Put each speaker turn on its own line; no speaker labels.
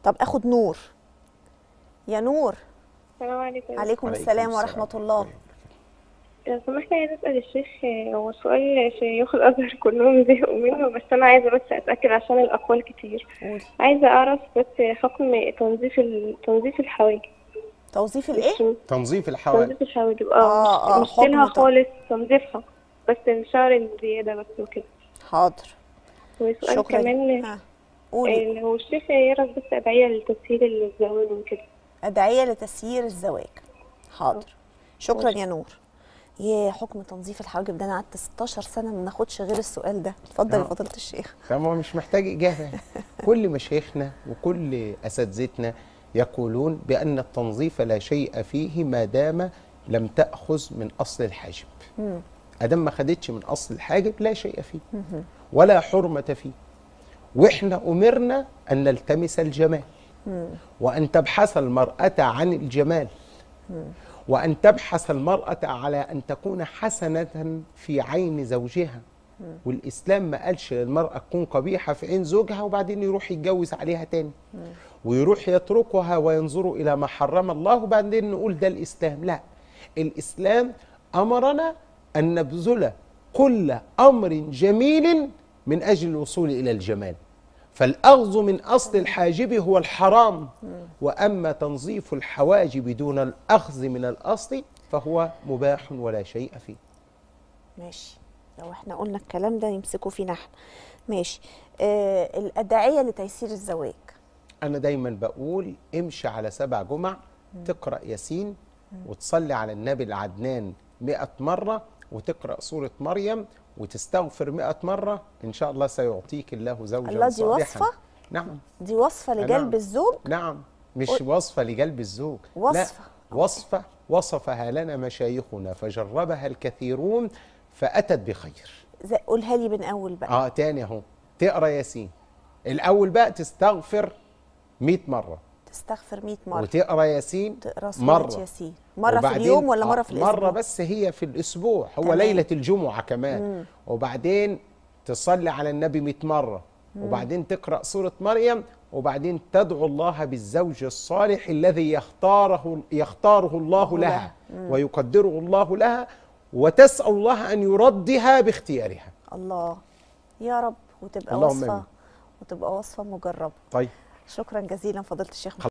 طب اخد نور يا نور
السلام عليكم
عليكم
وعليكم
السلام ورحمه الله
لو سمحت عايزة أسأل الشيخ هو سؤال شيوخ الأزهر كلهم زهقوا منه بس أنا عايزة بس أتأكد عشان الأقوال كتير
قولي
عايزة أعرف بس حكم تنظيف ال... تنظيف الحواجب
توظيف الايه
تنظيف الحواجب
تنظيف الحواجب
آه،
اه
آه،
مش
حكم
شيلها
ت-
خالص تنظيفها بس الشعر الزيادة بس وكده
حاضر
وسؤال
شكرا
كمان
ها قولي
آه، لو الشيخ يعرف بس أدعية لتسهيل الزواج وكده
ادعيه لتسيير الزواج حاضر شكرا يا نور يا حكم تنظيف الحواجب ده انا قعدت 16 سنه ما ناخدش غير السؤال ده اتفضل يا
آه.
فضيله الشيخ
طب هو مش محتاج إجابة كل مشايخنا وكل أساتذتنا يقولون بأن التنظيف لا شيء فيه ما دام لم تأخذ من أصل الحاجب أدام ما خدتش من أصل الحاجب لا شيء فيه ولا حرمة فيه وإحنا أمرنا أن نلتمس الجمال وأن تبحث المرأة عن الجمال وأن تبحث المرأة على أن تكون حسنة في عين زوجها والإسلام ما قالش للمرأة تكون قبيحة في عين زوجها وبعدين يروح يتجوز عليها تاني ويروح يتركها وينظر إلى ما حرم الله وبعدين نقول ده الإسلام لا الإسلام أمرنا أن نبذل كل أمر جميل من أجل الوصول إلى الجمال فالأخذ من أصل الحاجب هو الحرام وأما تنظيف الحواجب دون الأخذ من الأصل فهو مباح ولا شيء فيه
ماشي لو احنا قلنا الكلام ده يمسكوا فينا احنا ماشي آه الادعيه لتيسير الزواج
أنا دايما بقول امشي على سبع جمع تقرأ ياسين وتصلي على النبي العدنان مئة مرة وتقرأ سورة مريم وتستغفر مئة مرة إن شاء الله سيعطيك الله زوجا
الله دي
صالحا
وصفة؟
نعم
دي وصفه لجلب
نعم.
الزوج
نعم مش
قل-
وصفة لجلب الزوج
وصفة.
لا وصفة وصفها لنا مشايخنا فجربها الكثيرون فأتت بخير
زي- قولها لي من اول بقى
اه تاني اهو تقرا ياسين الاول بقى تستغفر 100 مره
تستغفر 100 مره
وتقرا ياسين
تقرا سوره
مره
ياسين مره في
وبعدين-
اليوم ولا
آه،
مره في الاسبوع
مره بس هي في الاسبوع هو
تمام.
ليله الجمعه كمان وبعدين تصلي على النبي 100 مره وبعدين تقرا سوره مريم وبعدين تدعو الله بالزوج الصالح الذي يختاره يختاره الله
الله
لها ويقدره الله لها وتسال الله ان يردها باختيارها
الله يا رب وتبقى
اللهم
وصفه
آمين.
وتبقى وصفه مجربه
طيب
شكرا جزيلا فضيله الشيخ